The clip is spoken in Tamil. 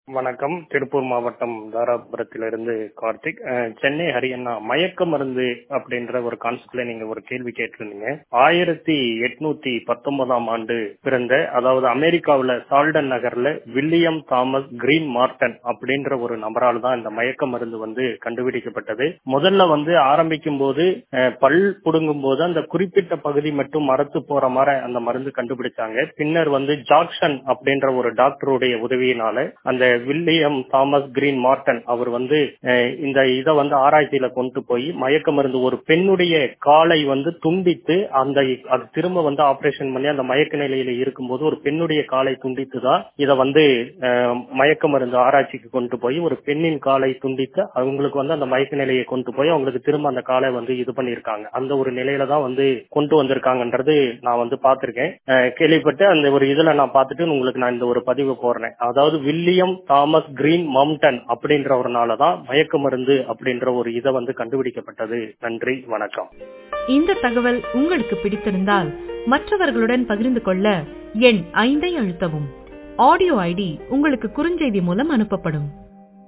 வணக்கம் திருப்பூர் மாவட்டம் தாராபுரத்திலிருந்து கார்த்திக் அஹ், சென்னை ஹரியண்ணா மயக்க மருந்து அப்படின்ற ஒரு கான்செப்ட்ல நீங்க ஒரு கேள்வி கேட்டிருந்தீங்க ஆயிரத்தி எட்நூத்தி பத்தொன்பதாம் ஆண்டு பிறந்த அதாவது அமெரிக்காவுல சால்டன் நகர்ல வில்லியம் தாமஸ் கிரீன் மார்டன் அப்படின்ற ஒரு நபரால் தான் இந்த மயக்க மருந்து வந்து கண்டுபிடிக்கப்பட்டது முதல்ல வந்து ஆரம்பிக்கும் போது அஹ், பல் புடுங்கும் போது அந்த குறிப்பிட்ட பகுதி மட்டும் மரத்து போற மாதிரி அந்த மருந்து கண்டுபிடிச்சாங்க பின்னர் வந்து ஜாக்சன் அப்படின்ற ஒரு டாக்டருடைய உதவியினால அந்த வில்லியம் தாமஸ் கிரீன் மார்டன் அவர் வந்து அஹ், இந்த இதை வந்து ஆராய்ச்சியில கொண்டு போய் மயக்க மருந்து ஒரு பெண்ணுடைய காலை வந்து துண்டித்து அந்த அது திரும்ப வந்து ஆபரேஷன் பண்ணி அந்த மயக்க நிலையில இருக்கும்போது ஒரு பெண்ணுடைய காலை துண்டித்து தான் இதை வந்து அஹ், மயக்க மருந்து ஆராய்ச்சிக்கு கொண்டு போய் ஒரு பெண்ணின் காலை துண்டித்து அவங்களுக்கு வந்து அந்த மயக்க நிலையை கொண்டு போய் அவங்களுக்கு திரும்ப அந்த காலை வந்து இது பண்ணியிருக்காங்க அந்த ஒரு நிலையில தான் வந்து கொண்டு வந்திருக்காங்கன்றது நான் வந்து பார்த்திருக்கேன் அஹ், கேள்விப்பட்டு அந்த ஒரு இதுல நான் பார்த்துட்டு உங்களுக்கு நான் இந்த ஒரு பதிவு போடுறேன் அதாவது வில்லியம் தாமஸ் கிரீன் மவுண்டன் அப்படின்றவர்னால தான் மயக்க மருந்து அப்படின்ற ஒரு இதை வந்து கண்டுபிடிக்கப்பட்டது நன்றி வணக்கம் இந்த தகவல் உங்களுக்கு பிடித்திருந்தால் மற்றவர்களுடன் பகிர்ந்து கொள்ள எண் ஐந்தை அழுத்தவும் ஆடியோ ஐடி உங்களுக்கு குறுஞ்செய்தி மூலம் அனுப்பப்படும்